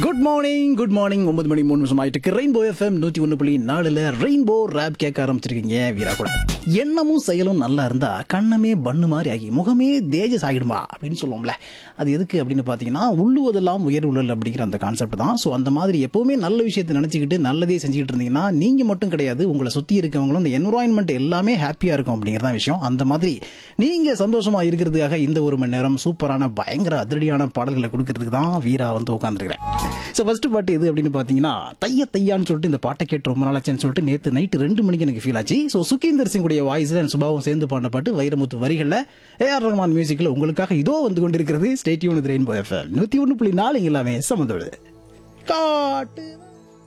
good morning good morning ஒன்பது மணி மூணு நிமிஷம் ஆயிட்டு ரெயின்போ எஃப்எம் நூத்தி ஒன்று புள்ளி நாலுல ரெயின்போ ரேப் கேட்க ஆரம்பிச்சிருக்கீங்க வீரா கூட எண்ணமும் செயலும் நல்லா இருந்தா கண்ணமே பண்ணு மாதிரி ஆகி முகமே தேஜஸ் ஆகிடுமா அப்படின்னு சொல்லுவோம்ல அது எதுக்கு அப்படின்னு பார்த்தீங்கன்னா உள்ளுவதெல்லாம் உயர் உள்ளல் அப்படிங்கிற அந்த கான்செப்ட் தான் ஸோ அந்த மாதிரி எப்பவுமே நல்ல விஷயத்தை நினச்சிக்கிட்டு நல்லதே செஞ்சுக்கிட்டு இருந்தீங்கன்னா நீங்க மட்டும் கிடையாது உங்களை சுற்றி இருக்கவங்களும் இந்த என்வரான்மெண்ட் எல்லாமே ஹாப்பியா இருக்கும் அப்படிங்கிறதான் விஷயம் அந்த மாதிரி நீங்க சந்தோஷமா இருக்கிறதுக்காக இந்த ஒரு மணி நேரம் சூப்பரான பயங்கர அதிரடியான பாடல்களை கொடுக்கறதுக்கு தான் வீரா வந்து உட்காந்துருக்கிறேன் ஸோ ஃபர்ஸ்ட் பாட்டு எது அப்படின்னு பார்த்தீங்கன்னா தைய தையான்னு சொல்லிட்டு இந்த பாட்டை கேட்டு ரொம்ப நாளாச்சுன்னு சொல்லிட்டு நேற்று நைட்டு ரெண்டு மணிக்கு எனக்கு ஃபீல் ஆச்சு ஸோ சுகீந்தர் சிங்குடைய வாய்ஸில் அண்ட் சுபாவும் சேர்ந்து பாடின பாட்டு வைரமுத்து வரிகளில் ஏஆர் ரஹ்மான் மியூசிக்கில் உங்களுக்காக இதோ வந்து கொண்டிருக்கிறது ஸ்டேட்யூன் ரெயின்போ எஃப்எம் நூற்றி ஒன்று புள்ளி நாலு இங்க எல்லாமே சமந்தோடு காட்டு